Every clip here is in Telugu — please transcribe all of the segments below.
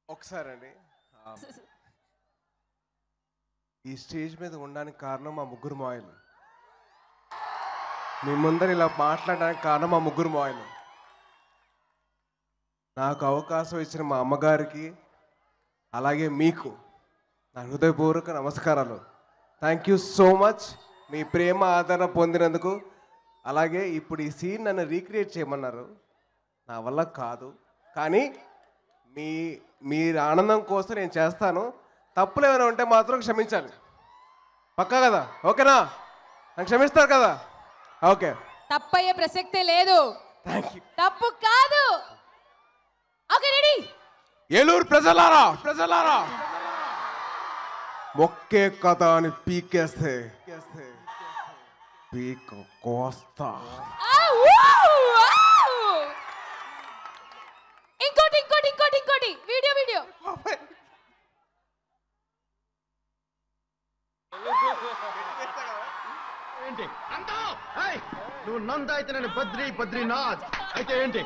ఒకసారి అండి ఆ, ఈ స్టేజ్ మీద ఉండడానికి కారణం మా ముగ్గురు మాయలు మీ ముందర ఇలా మాట్లాడడానికి కారణం మా ముగ్గురు మాయలు నాకు అవకాశం ఇచ్చిన మా అమ్మగారికి అలాగే మీకు నా హృదయపూర్వక నమస్కారాలు థ్యాంక్ యూ సో మచ్ మీ ప్రేమ ఆదరణ పొందినందుకు అలాగే ఇప్పుడు ఈ సీన్ నన్ను రీక్రియేట్ చేయమన్నారు నా వల్ల కాదు కానీ మీ మీ ఆనందం కోసం నేను చేస్తాను తప్పులు ఏమైనా ఉంటే మాత్రం క్షమించాలి పక్కా కదా ఓకేనా నన్ను క్షమిస్తారు కదా ఓకే తప్పయ్యే ప్రసక్తే లేదు థ్యాంక్ యూ తప్పు కాదు ఓకే రెడీ ఏలూరు ప్రజలారా ప్రజలారా మొక్కే కథ అని పీకేస్తే పీక కోస్తా ఇంకోటి ఇంకోటి ఇంకోటి ఇంకోటి వీడియో వీడియో ఏంటి అంతా ఏయ్, నువ్వు నంద అయితే నేను బద్రి బద్రీనాథ్ అయితే ఏంటి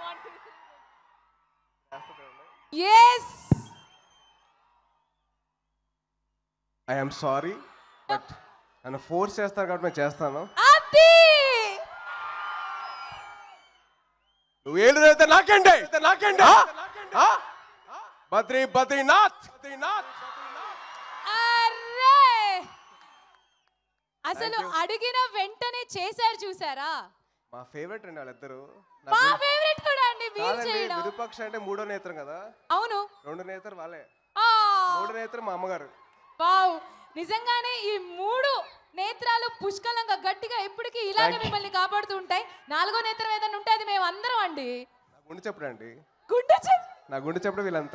ఎస్ ఐఎమ్ సారీ బట్ నన్ను ఫోర్స్ చేస్తారు కాబట్టి నేను చేస్తాను అది నువ్వు ఏలూరు అయితే నాకేంటి అయితే నాకేంటి ఆ? ఆ? బద్రీ బద్రీనాథ్ బద్రీనాథ్ అరే అసలు అడిగిన వెంటనే చేశారు చూసారా మా ఫేవరెట్ అండి వాళ్ళిద్దరు మా ఫేవరెట్ కూడా అండి మీరు కాదండి చేయడం విరూపాక్ష అంటే మూడో నేత్రం కదా అవును రెండు నేత్రం వాళ్ళే ఆ మూడో నేత్రం మా అమ్మగారు వావ్ నిజంగానే ఈ మూడు నేత్రాలు పుష్కలంగా గట్టిగా ఎప్పటికీ ఇలాగే మిమ్మల్ని కాపాడుతూ ఉంటాయి నాలుగో నేత్రం ఏదైనా ఉంటే అది మేము అందరం అండి నా గుండె చెప్పడం అండి గుండె చెప్ నా గుండె చెప్పడం వీళ్ళంతా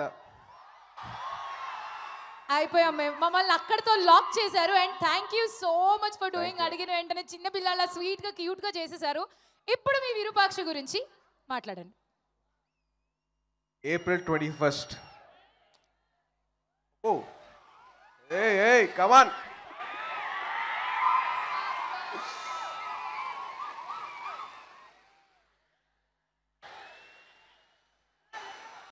అయిపోయాం మేము మమ్మల్ని అక్కడితో లాక్ చేశారు and thank you so much for doing అడిగిన వెంటనే చిన్న పిల్లల స్వీట్ గా క్యూట్ గా చేసేసారు ఇప్పుడు మీ విరూపాక్ష గురించి మాట్లాడండి ఏప్రిల్ ట్వంటీ ఫస్ట్ ఓ ఏ ఏ కమాన్